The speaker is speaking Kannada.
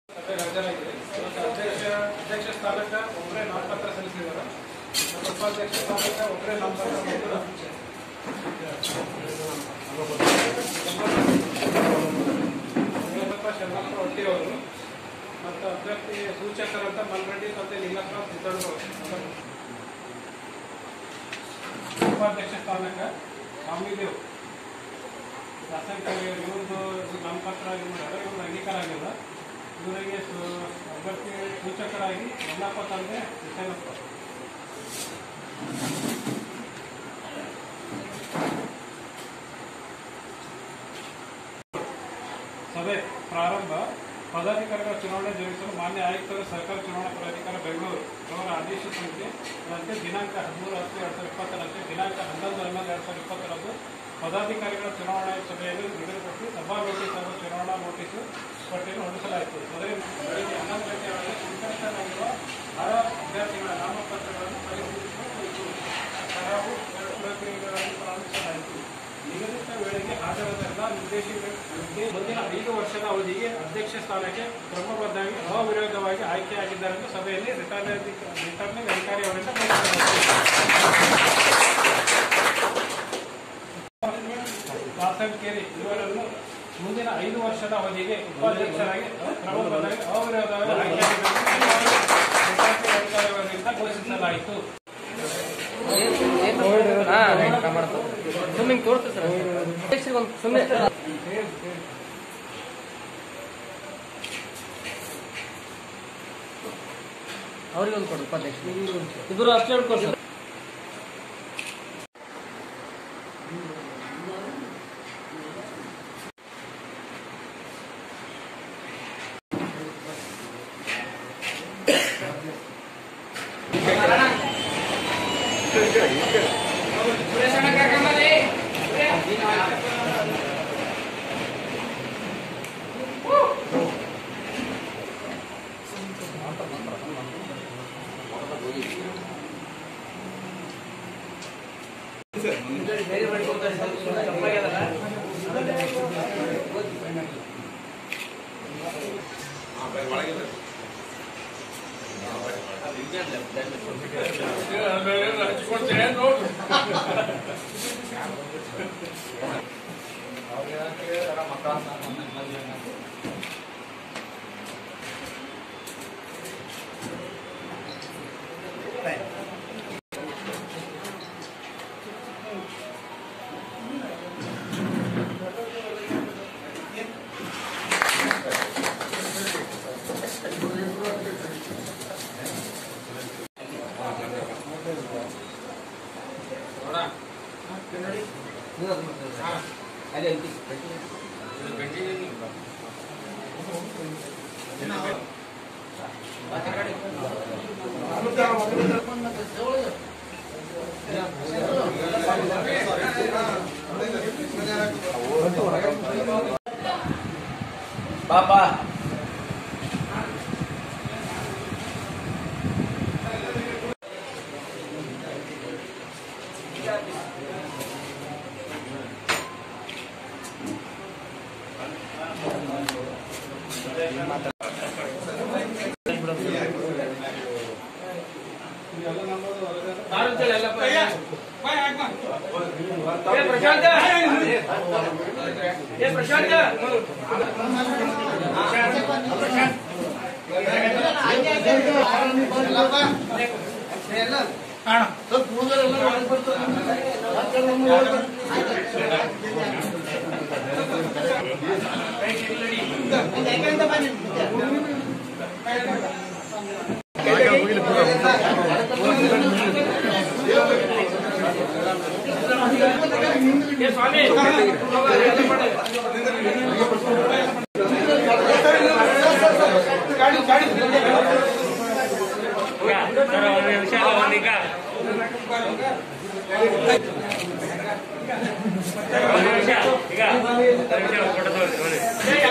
ಸಭೆ ಹಾಜರಾಗಿದೆ ಇವತ್ತು ಅಧ್ಯಕ್ಷ ಅಧ್ಯಕ್ಷ ಸ್ಥಾನಕ್ಕೆ ಒಬ್ಬರೇ ನಾಮಪತ್ರ ಸಲ್ಲಿಸಿದ್ದಾರೆ ಮತ್ತು ಉಪಾಧ್ಯಕ್ಷ ಸ್ಥಾನಕ್ಕೆ ಒಬ್ಬರೇ ನಾಮಪತ್ರ ಸಲ್ಲಿಸಿದ್ದಾರೆ. ಯಡಿಯೂರಪ್ಪ ಶರಣಪ್ಪ ಹೊಟ್ಟಿ ಅವರು ಮತ್ತು ಅಭ್ಯರ್ಥಿ ಸೂಚಕರಂತ ಮಲ್ರೆಡ್ಡಿ ಮತ್ತು ಲಿಂಗಪ್ಪ ಸಿದ್ದಣ್ಣ ಉಪಾಧ್ಯಕ್ಷ ಸ್ಥಾನಕ್ಕೆ ಸ್ವಾಮಿದೇವ್ ರಾಸಾಯನಿಕ ಇವ್ರದ್ದು ನಾಮಪತ್ರ ಆಗಿ ಮಾಡ್ಯಾರ ಇವ್ರದ್ದು ಅಂಗೀಕಾರ ಆಗಿಲ್ಲ ಇವರಿಗೆ ಸು- ಅಭ್ಯರ್ಥಿ ಸೂಚಕರಾಗಿ ಯಲ್ಲಪ್ಪ ತಂದೆ ಹುಸೇನಪ್ಪ ಸಭೆ ಪ್ರಾರಂಭ ಪದಾಧಿಕಾರಿಗಳ ಚುನಾವಣೆ ಜರುಗಿಸಲು ಮಾನ್ಯ ಆಯುಕ್ತರು ಸರ್ಕಾರಿ ಚುನಾವಣಾ ಪ್ರಾಧಿಕಾರ ಬೆಂಗಳೂರು ಅವರ ಆದೇಶದಂತೆ ರಂತೆ ದಿನಾಂಕ ಹದಿಮೂರು ಹತ್ತು ಎರಡು ಸಾವಿರದ ಇಪ್ಪತ್ತರಂತೆ ದಿನಾಂಕ ಹನ್ನೊಂದು ಹನ್ನೊಂದು ಎರಡು ಸಾವಿರದ ಇಪ್ಪತ್ತರಂದು ಪದಾಧಿಕಾರಿಗಳ ಚುನಾವಣಾ ಸಭೆಯಲ್ಲಿ ನಿಗದಿಪಡಿಸಿ ಸಭಾ ನೋಟಿಸ್ ಹಾಗೂ ಚುನಾವಣಾ ನೋಟಿಸ್ ಪಟ್ಟಿಯನ್ನು ಹೊರಡಿಸಲಾಯಿತು ಮೊದಲೇ ಬೆಳಗ್ಗೆ ಹನ್ನೊಂದು ಗಂಟೆ ವೇಳೆ ಸಂಕಷ್ಟರಾಗಿರುವ ಆರ ಅಭ್ಯರ್ಥಿಗಳ ನಾಮಪತ್ರಗಳನ್ನು ಪರಿಶೀಲಿಸಲು ಸರಾವು ಪ್ರಕ್ರಿಯೆಗಳನ್ನು ಪ್ರಾರಂಭಿಸಲಾಯಿತು ನಿಗದಿತ ವೇಳೆಗೆ ಹಾಜರಾದ ಎಲ್ಲ ನಿರ್ದೇಶಕರಿಗೆ ಮುಂದಿನ ಐದು ವರ್ಷದ ಅವಧಿಗೆ ಅಧ್ಯಕ್ಷ ಸ್ಥಾನಕ್ಕೆ ಕ್ರಮಬದ್ಧವಾಗಿ ಅವಿರೋಧವಾಗಿ ಆಯ್ಕೆಯಾಗಿದ್ದಾರೆಂದು ಸಭೆಯಲ್ಲಿ ರಿಟರ್ನಿಂಗ್ ರಿಟರ್ನಿಂಗ್ ಅಧಿಕಾರಿ ಅವರಿಂದ ಕೇರಿ ಇವರನ್ನು ಮುಂದಿನ ಐದು ವರ್ಷದ ಅವಧಿಗೆ ಉಪಾಧ್ಯಕ್ಷರಾಗಿ ಕ್ರಮಬದ್ಧವಾಗಿ ಅವಿರೋಧವಾಗಿ ಆಯ್ಕೆಯಾಗಿದ್ದಾರೆಂದು ರಿಟರ್ನಿಂಗ್ ಅಧಿಕಾರಿ ಅವರಿಂದ ಘೋಷಿಸಲಾಯಿತು ಸುಮ್ಮನೆ ತೋರಿಸ್ತೆ ಸರ್ ಅಧ್ಯಕ್ಷರಿಗೆ ಒಂದು ಸುಮ್ಮನೆ ಅವ್ರಿಗೆ ಒಂದು ಕೊಡಿ ಉಪಾಧ್ಯಕ್ಷ ಇಬ್ಬರು ಅಷ್ಟೇ ಹೇಳ್ಕೊಡಿ ಸರ್ ಪಾಪಾ ಈಗ